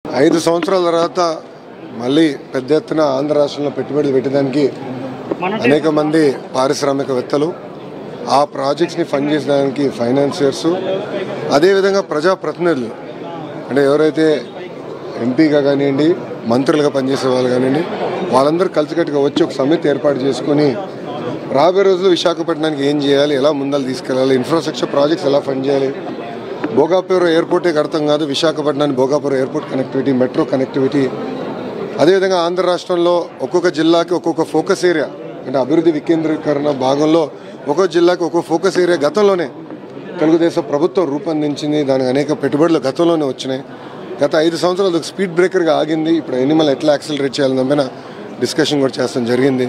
ఐదు సంవత్సరాల తర్వాత మళ్ళీ పెద్ద ఎత్తున ఆంధ్ర రాష్ట్రంలో పెట్టుబడులు పెట్టడానికి అనేక మంది పారిశ్రామికవేత్తలు ఆ ప్రాజెక్ట్స్ని ఫండ్ చేసడానికి ఫైనాన్సియర్స్ అదేవిధంగా ప్రజాప్రతినిధులు అంటే ఎవరైతే ఎంపీగా కానివ్వండి మంత్రులుగా పనిచేసే వాళ్ళు కానివ్వండి వాళ్ళందరూ కలిసికట్టుగా వచ్చి ఒక సమితి ఏర్పాటు చేసుకుని రాబోయే రోజుల్లో విశాఖపట్నానికి ఏం చేయాలి ఎలా ముందలు తీసుకెళ్ళాలి ఇన్ఫ్రాస్ట్రక్చర్ ప్రాజెక్ట్స్ ఎలా ఫండ్ చేయాలి భోగాపురం ఎయిర్పోర్టే అర్థం కాదు విశాఖపట్నానికి Bhogapuram airport connectivity metro connectivity అదేవిధంగా ఆంధ్ర రాష్ట్రంలో ఒక్కొక్క జిల్లాకి ఒక్కొక్క ఫోకస్ ఏరియా అంటే అభివృద్ధి వికేంద్రీకరణ భాగంలో ఒక్కొక్క జిల్లాకి ఒక్కొక్క ఫోకస్ ఏరియా గతంలోనే తెలుగుదేశం ప్రభుత్వం రూపొందించింది దానికి అనేక పెట్టుబడులు గతంలోనే వచ్చినాయి గత ఐదు సంవత్సరాలు ఒక స్పీడ్ బ్రేకర్గా ఆగింది ఇప్పుడు ఎనిమల్ ఎట్లా యాక్సిలరేట్ చేయాలని దానిపైన డిస్కషన్ కూడా చేస్తాం జరిగింది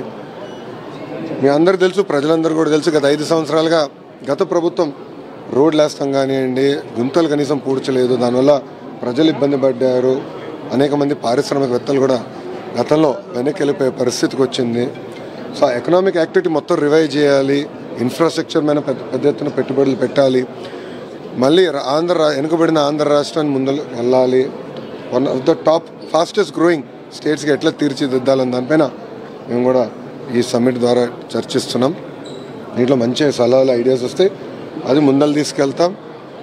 మీ అందరు తెలుసు ప్రజలందరూ కూడా తెలుసు గత ఐదు సంవత్సరాలుగా గత ప్రభుత్వం రోడ్లు వేస్తాం కానివ్వండి గుంతలు కనీసం పూడ్చలేదు దానివల్ల ప్రజలు ఇబ్బంది పడ్డారు అనేక మంది పారిశ్రామికవేత్తలు కూడా గతంలో వెనక్కి వెళ్ళిపోయే పరిస్థితికి వచ్చింది సో ఎకనామిక్ యాక్టివిటీ మొత్తం రివైవ్ చేయాలి ఇన్ఫ్రాస్ట్రక్చర్ మీద పెద్ద పెద్ద ఎత్తున పెట్టుబడులు పెట్టాలి మళ్ళీ రా- ఆంధ్ర రా- వెనుకబడిన ఆంధ్ర రాష్ట్రాన్ని ముందలు వెళ్ళాలి one of the top fastest growing స్టేట్స్కి ఎట్లా తీర్చిదిద్దాలని దానిపైన మేము కూడా ఈ సమ్మిట్ ద్వారా చర్చిస్తున్నాం దీంట్లో మంచి సలహాలు ఐడియాస్ వస్తే అది ముందలు తీసుకెళ్తాం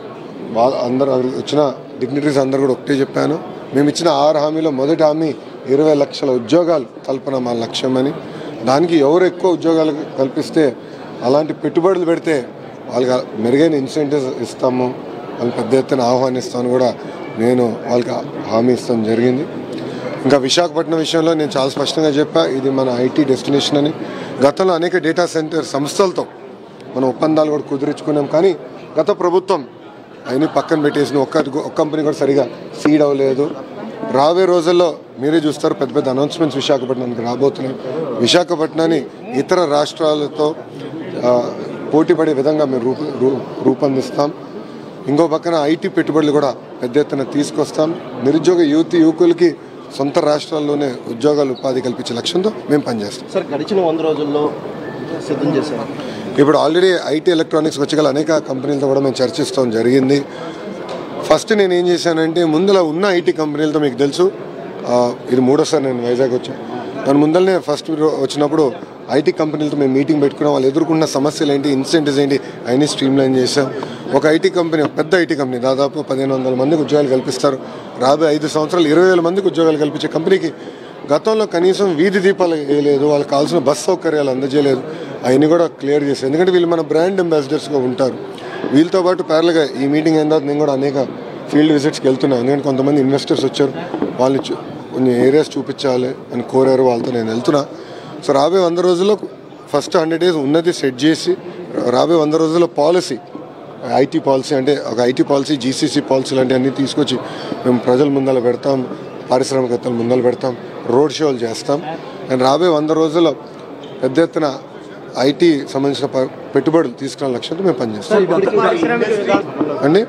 వాళ్ళ అందరూ అక్కడికి వచ్చిన డిగ్నిటరీస్ అందరూ కూడా ఒకటే చెప్పాను మేము ఇచ్చిన ఆరు హామీలో మొదటి హామీ ఇరవై లక్షల ఉద్యోగాలు కల్పన మా లక్ష్యం అని దానికి ఎవరు ఎక్కువ ఉద్యోగాలు కల్పిస్తే అలాంటి పెట్టుబడులు పెడితే వాళ్ళకి మెరుగైన ఇన్సెంటివ్స్ ఇస్తాము వాళ్ళని పెద్ద ఎత్తున ఆహ్వానిస్తాను కూడా నేను వాళ్ళకి హామీ ఇస్తాం జరిగింది ఇంకా విశాఖపట్నం విషయంలో నేను చాలా స్పష్టంగా చెప్పా ఇది మన ఐటీ డెస్టినేషన్ అని గతంలో అనేక డేటా సెంటర్ సంస్థలతో మనం ఒప్పందాలు కూడా కుదిరించుకున్నాం కానీ గత ప్రభుత్వం అవన్నీ పక్కన పెట్టేసిన ఒక్క ఒక్క కంపెనీ కూడా సరిగా సీడ్ అవ్వలేదు రాబోయే రోజుల్లో మీరే చూస్తారు పెద్ద పెద్ద అనౌన్స్మెంట్స్ విశాఖపట్నానికి రాబోతున్నాయి విశాఖపట్నాన్ని ఇతర రాష్ట్రాలతో ఆ, పోటీపడే విధంగా మేము రూప రూ- రూపొందిస్తాం ఇంకో పక్కన ఐటీ పెట్టుబడులు కూడా పెద్ద ఎత్తున తీసుకొస్తాం నిరుద్యోగ యువతి యువకులకి సొంత రాష్ట్రాల్లోనే ఉద్యోగాలు ఉపాధి కల్పించే లక్ష్యంతో మేము పనిచేస్తాం సార్ గడిచిన వంద రోజుల్లో సిద్ధం చేశారు ఇప్పుడు ఆల్రెడీ ఐటీ ఎలక్ట్రానిక్స్ వచ్చి గల అనేక కంపెనీలతో కూడా మేము చర్చిస్తాం జరిగింది ఫస్ట్ నేను ఏం చేశానంటే ముందర ఉన్న ఐటీ కంపెనీలతో మీకు తెలుసు ఆ, ఇది మూడోసారి నేను వైజాగ్ వచ్చాను దాని ముందరనే ఫస్ట్ వచ్చినప్పుడు ఐటీ కంపెనీలతో మేము మీటింగ్ పెట్టుకున్నాం వాళ్ళు ఎదుర్కొన్న సమస్యలు ఏంటి ఇన్సెంటివ్స్ ఏంటి అవన్నీ స్ట్రీమ్ లైన్ చేసాం ఒక ఐటీ కంపెనీ ఒక పెద్ద ఐటీ కంపెనీ దాదాపు పదిహేను వందల మందికి ఉద్యోగాలు కల్పిస్తారు రాబోయే ఐదు సంవత్సరాలు ఇరవై వేల మందికి ఉద్యోగాలు కల్పించే కంపెనీకి గతంలో కనీసం వీధి దీపాలు వేయలేదు వాళ్ళకి కావాల్సిన బస్ సౌకర్యాలు అందజేయలేదు అవన్నీ కూడా క్లియర్ చేశారు ఎందుకంటే వీళ్ళు మన బ్రాండ్ అంబాసిడర్స్గా ఉంటారు వీళ్ళతో పాటు ప్యారల్గా ఈ మీటింగ్ అయిన తర్వాత నేను కూడా అనేక ఫీల్డ్ విజిట్స్కి వెళ్తున్నాను ఎందుకంటే కొంతమంది ఇన్వెస్టర్స్ వచ్చారు వాళ్ళని చూ- కొన్ని ఏరియాస్ చూపించాలి అని కోరారు వాళ్ళతో నేను వెళ్తున్నా సో రాబోయే వంద రోజుల్లో ఫస్ట్ హండ్రెడ్ డేస్ ఉన్నది సెట్ చేసి రాబోయే వంద రోజుల్లో పాలసీ ఐటీ పాలసీ అంటే ఒక ఐటీ పాలసీ జీసీసీ పాలసీ లాంటివన్నీ తీసుకొచ్చి మేము ప్రజల ముందర పెడతాం పారిశ్రామికవేత్తల ముందర పెడతాం రోడ్ షోలు చేస్తాం అండ్ రాబోయే వంద రోజుల్లో పెద్ద ఎత్తున ఐటీ సంబంధించిన ప- పెట్టుబడులు తీసుకునే లక్ష్యంతో మేము పనిచేస్తాం అండి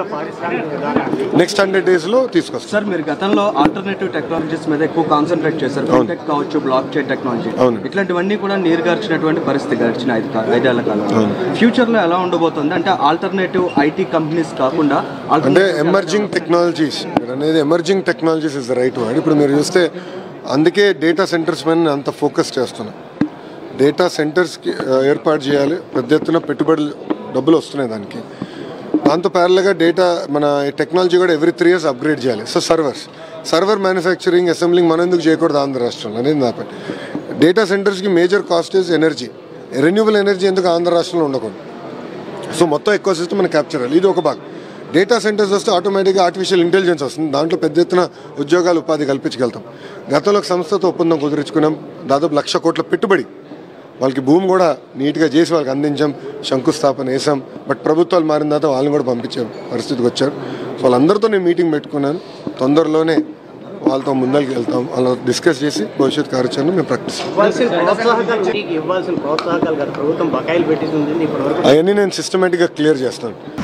నెక్స్ట్ హండ్రెడ్ డేస్లో తీసుకొస్తాం సార్ మీరు గతంలో ఆల్టర్నేటివ్ టెక్నాలజీస్ మీద ఎక్కువ కాన్సన్ట్రేట్ చేశారు ఫిన్టెక్ కావచ్చు బ్లాక్ చైన్ టెక్నాలజీ అవును. ఇట్లాంటివన్నీ కూడా నీరుగార్చినటువంటి పరిస్థితి గడిచిన ఐదు కా- ఐదేళ్ల కాలంలో ఫ్యూచర్ లో ఎలా ఉండబోతుంది అంటే ఆల్టర్నేటివ్ ఐటీ కంపెనీస్ కాకుండా అంటే alternate- ఎమర్జింగ్ టెక్నాలజీస్ మీరు అనేది emerging technologies is the right word ఇప్పుడు మీరు చూస్తే అందుకే డేటా సెంటర్స్ మీద నేను అంత ఫోకస్ చేస్తున్నాను డేటా సెంటర్స్కి ఆ, ఏర్పాటు చేయాలి పెద్ద ఎత్తున పెట్టుబడులు డబ్బులు వస్తున్నాయి దానికి దాంతో ప్యారల్గా డేటా మన టెక్నాలజీ కూడా ఎవ్రీ త్రీ ఇయర్స్ అప్గ్రేడ్ చేయాలి so servers server manufacturing assembling మనం ఎందుకు చేయకూడదు ఆంధ్ర రాష్ట్రంలో అనేది నా పని డేటా సెంటర్స్కి major cost is energy renewable energy ఎందుకు ఆంధ్ర రాష్ట్రంలో ఉండకూడదు సో మొత్తం ఎక్కువ సిస్టమ్ మనం క్యాప్చర్ చేయాలి ఇది ఒక భాగం డేటా సెంటర్స్ వస్తే ఆటోమేటిక్గా ఆర్టిఫిషియల్ ఇంటెలిజెన్స్ వస్తుంది దాంట్లో పెద్ద ఎత్తున ఉద్యోగాలు ఉపాధి కల్పించగలుగుతాం గతంలో ఒక సంస్థతో ఒప్పందం కుదుర్చుకున్నాం దాదాపు లక్ష కోట్ల పెట్టుబడి వాళ్ళకి భూమి కూడా నీట్గా చేసి వాళ్ళకి అందించాం శంకుస్థాపన వేసాం బట్ ప్రభుత్వాలు మారిన తర్వాత వాళ్ళని కూడా పంపించే పరిస్థితికి వచ్చారు సో వాళ్ళందరితో నేను మీటింగ్ పెట్టుకున్నాను తొందరలోనే వాళ్ళతో ముందరికి వెళ్తాం వాళ్ళ డిస్కస్ చేసి భవిష్యత్ కార్యాచరణ మేము ప్రకటిస్తాం ఇవ్వాల్సిన ప్రోత్సాహకాలు ఇవ్వాల్సిన ప్రోత్సాహకాలు గత ప్రభుత్వం బకాయిలు పెట్టింది ఇప్పటి వరకు అవన్నీ నేను సిస్టమేటిక్గా క్లియర్ చేస్తాను